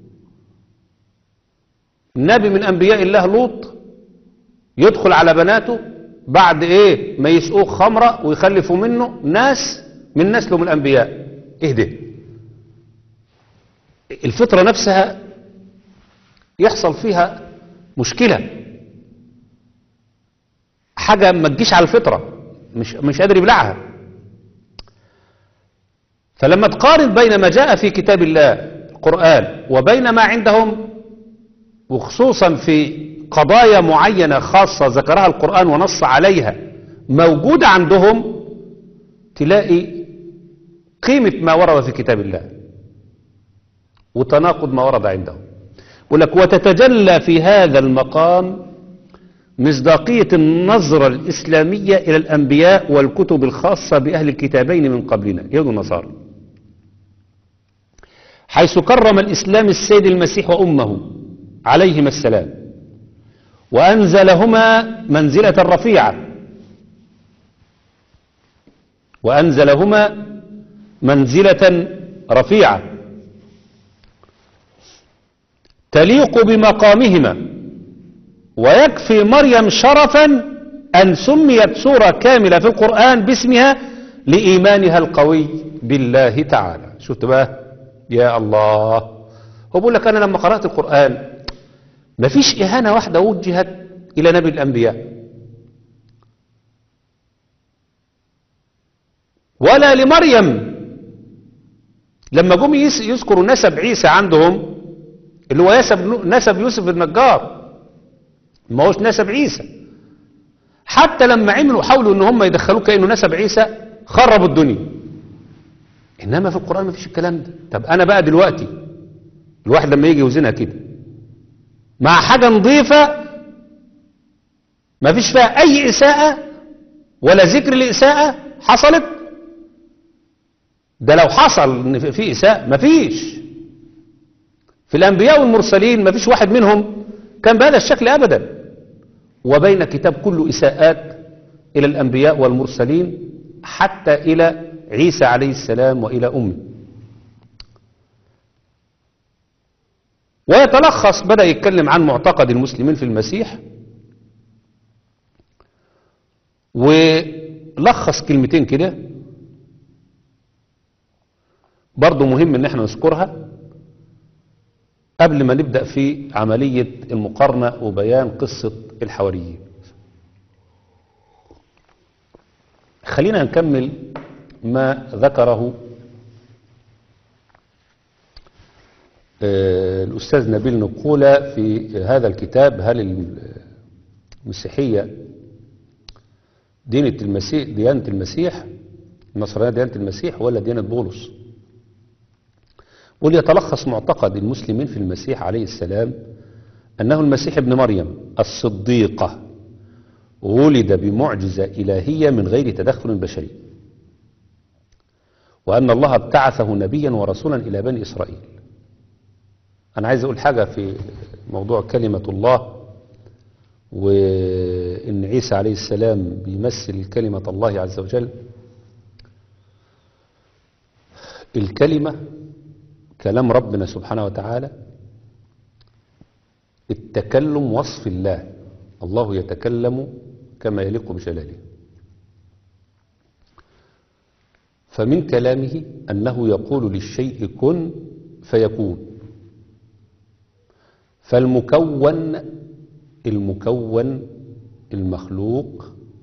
نبي من أنبياء الله لوط يدخل على بناته بعد إيه ما يسقوه خمرة ويخلفوا منه ناس من نسله من الأنبياء إيه ده الفطرة نفسها يحصل فيها مشكلة حاجة ما تجيش على الفطرة مش, مش قادر يبلعها فلما تقارن بين ما جاء في كتاب الله القرآن وبين ما عندهم وخصوصا في قضايا معينة خاصة ذكرها القرآن ونص عليها موجودة عندهم تلاقي قيمة ما ورد في كتاب الله وتناقض ما ورد عندهم ولك وتتجلى في هذا المقام مصداقية النظرة الإسلامية إلى الأنبياء والكتب الخاصة بأهل الكتابين من قبلنا يهود النصارى حيث كرم الإسلام السيد المسيح وأمه عليهما السلام وأنزلهما منزلة رفيعة وأنزلهما منزلة رفيعة تليق بمقامهما ويكفي مريم شرفا أن سميت سورة كاملة في القرآن باسمها لإيمانها القوي بالله تعالى شفت بقى يا الله هو بيقول لك أنا لما قرأت القرآن مفيش إهانة واحدة وجهت إلى نبي الأنبياء ولا لمريم لما جم يذكروا نسب عيسى عندهم اللي هو نسب نسب يوسف النجار ما هوش نسب عيسى حتى لما عملوا حاولوا ان هم يدخلوه كانه نسب عيسى خربوا الدنيا إنما في القرآن ما فيش الكلام ده طب أنا بقى دلوقتي الواحد لما يجي يوزنها كده مع حاجة نظيفة ما فيش فيها أي إساءة ولا ذكر لإساءة حصلت ده لو حصل إن في- في إساءة ما فيش في الأنبياء والمرسلين ما فيش واحد منهم كان بهذا الشكل أبدا وبين كتاب كله إساءات إلى الأنبياء والمرسلين حتى إلى عيسى عليه السلام وإلى أمه ويتلخص بدأ يتكلم عن معتقد المسلمين في المسيح ولخص كلمتين كده برضو مهم ان احنا نذكرها قبل ما نبدأ في عملية المقارنة وبيان قصة الحواريين خلينا نكمل ما ذكره آه، الأستاذ نبيل نقولة في هذا الكتاب هل المسيحية دينة المسيح ديانة المسيح النصرانية ديانة المسيح ولا ديانة بولس وليتلخص معتقد المسلمين في المسيح عليه السلام أنه المسيح ابن مريم الصديقة ولد بمعجزة إلهية من غير تدخل بشري وأن الله ابتعثه نبيا ورسولا إلى بني إسرائيل أنا عايز أقول حاجة في موضوع كلمة الله وإن عيسى عليه السلام بيمثل كلمة الله عز وجل الكلمة كلام ربنا سبحانه وتعالى التكلم وصف الله الله يتكلم كما يليق بجلاله فمن كلامه أنه يقول للشيء كن فيكون فالمكون المكون المخلوق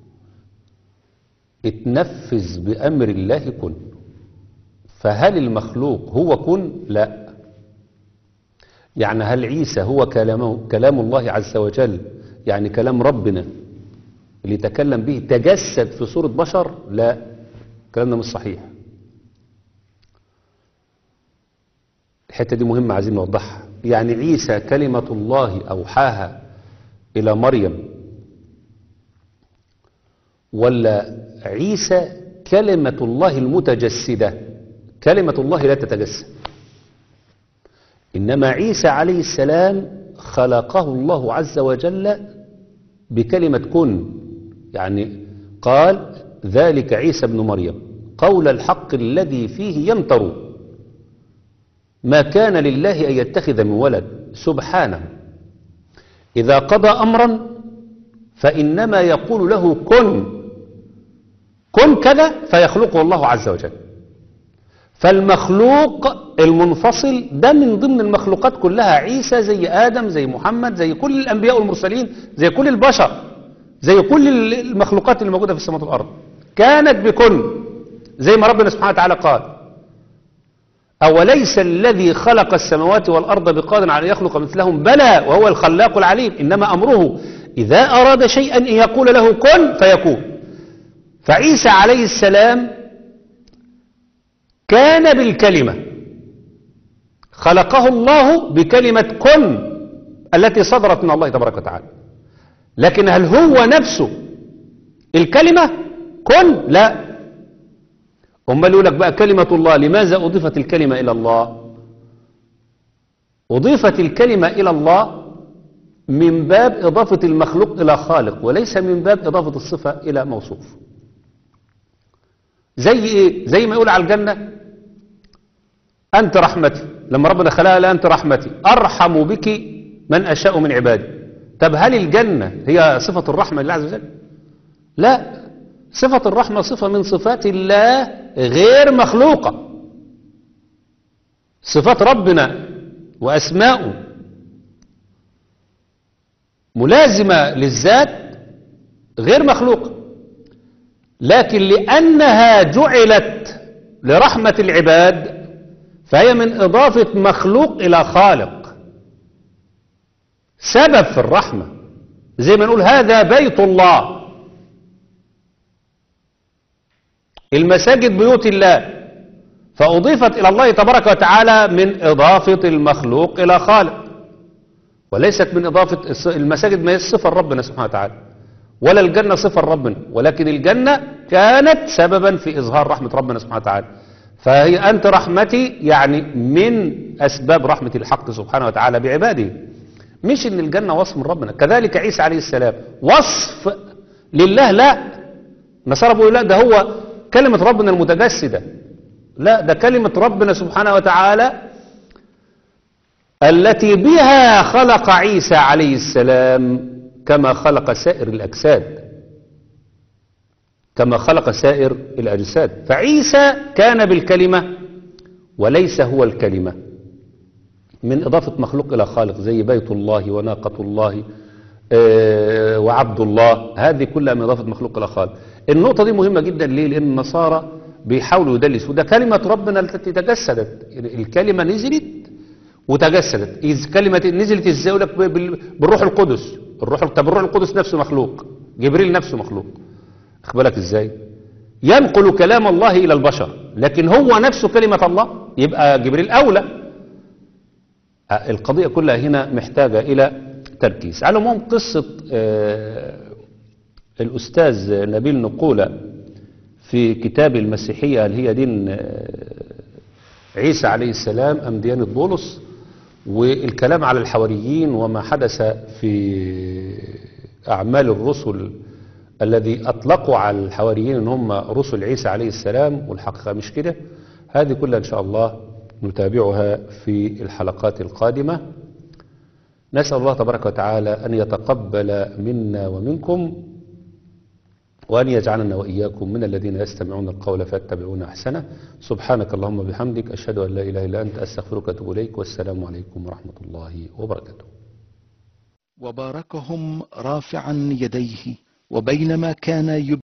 اتنفذ بأمر الله كن فهل المخلوق هو كن لا يعني هل عيسى هو كلامه كلام الله عز وجل يعني كلام ربنا اللي تكلم به تجسد في صورة بشر لا الكلام ده مش صحيح الحتة دي مهمة عايزين نوضحها يعني عيسى كلمة الله أوحاها إلى مريم ولا عيسى كلمة الله المتجسدة كلمة الله لا تتجسد إنما عيسى عليه السلام خلقه الله عز وجل بكلمة كن يعني قال ذلك عيسى ابن مريم قول الحق الذي فيه يمتر ما كان لله أن يتخذ من ولد سبحانه إذا قضى أمرا فإنما يقول له كن كن كذا فيخلقه الله عز وجل فالمخلوق المنفصل ده من ضمن المخلوقات كلها عيسى زي آدم زي محمد زي كل الأنبياء والمرسلين زي كل البشر زي كل المخلوقات اللي موجودة في السماوات والأرض كانت بكن زي ما ربنا سبحانه وتعالى قال أوليس الذي خلق السماوات والأرض بقادر على أن يخلق مثلهم بلى وهو الخلاق العليم إنما أمره إذا أراد شيئا أن يقول له كن فيكون فعيسى عليه السلام كان بالكلمة خلقه الله بكلمة كن التي صدرت من الله تبارك وتعالى لكن هل هو نفسه الكلمة كن لا أما يقول لك بقى كلمة الله لماذا أضيفت الكلمة إلى الله أضيفت الكلمة إلى الله من باب إضافة المخلوق إلى خالق وليس من باب إضافة الصفة إلى موصوف زي إيه زي ما يقول على الجنة أنت رحمتي لما ربنا خلقها لا أنت رحمتي أرحم بك من أشاء من عبادي طب هل الجنة هي صفة الرحمة لله عز وجل لا صفة الرحمة صفة من صفات الله غير مخلوقة صفات ربنا وأسماؤه ملازمة للذات غير مخلوقة لكن لأنها جعلت لرحمة العباد فهي من إضافة مخلوق إلى خالق سبب في الرحمة زي ما نقول هذا بيت الله المساجد بيوت الله فأضيفت إلى الله تبارك وتعالى من إضافة المخلوق إلى خالق وليست من إضافة الص- المساجد ما هي صفة ربنا سبحانه وتعالى ولا الجنة صفة ربنا ولكن الجنة كانت سببا في إظهار رحمة ربنا سبحانه وتعالى فهي أنت رحمتي يعني من أسباب رحمة الحق سبحانه وتعالى بعباده مش إن الجنة وصف من ربنا كذلك عيسى عليه السلام وصف لله لا النصارى بيقولوا لا ده هو كلمة ربنا المتجسدة لا ده كلمة ربنا سبحانه وتعالى التي بها خلق عيسى عليه السلام كما خلق سائر الأجساد كما خلق سائر الأجساد فعيسى كان بالكلمة وليس هو الكلمة من إضافة مخلوق إلى خالق زي بيت الله وناقة الله آه، وعبد الله هذه كلها من إضافة مخلوق إلى خالق النقطة دي مهمة جدا ليه لأن النصارى بيحاولوا يدلسوا ده كلمة ربنا التي تجسدت الكلمة نزلت وتجسدت إذ كلمة نزلت ازاي يقول لك بال- بالروح القدس الروح طب الروح القدس نفسه مخلوق جبريل نفسه مخلوق اخد بالك ازاي ينقل كلام الله الى البشر لكن هو نفسه كلمة الله يبقى جبريل اولى آه، القضية كلها هنا محتاجة الى تركيز على العموم قصة آه، الاستاذ نبيل نقولة في كتاب المسيحية هل هي دين آه، عيسى عليه السلام أم ديانة بولس والكلام على الحواريين وما حدث في أعمال الرسل الذي أطلقوا على الحواريين أن هم رسل عيسى عليه السلام والحقيقة مش كده هذه كلها إن شاء الله نتابعها في الحلقات القادمة نسأل الله تبارك وتعالى أن يتقبل منا ومنكم وأن يجعلنا وإياكم من الذين يستمعون القول فيتبعون أحسنه سبحانك اللهم وبحمدك أشهد أن لا إله إلا أنت أستغفرك وأتوب إليك والسلام عليكم ورحمة الله وبركاته وباركهم رافعا يديه وبينما كان يب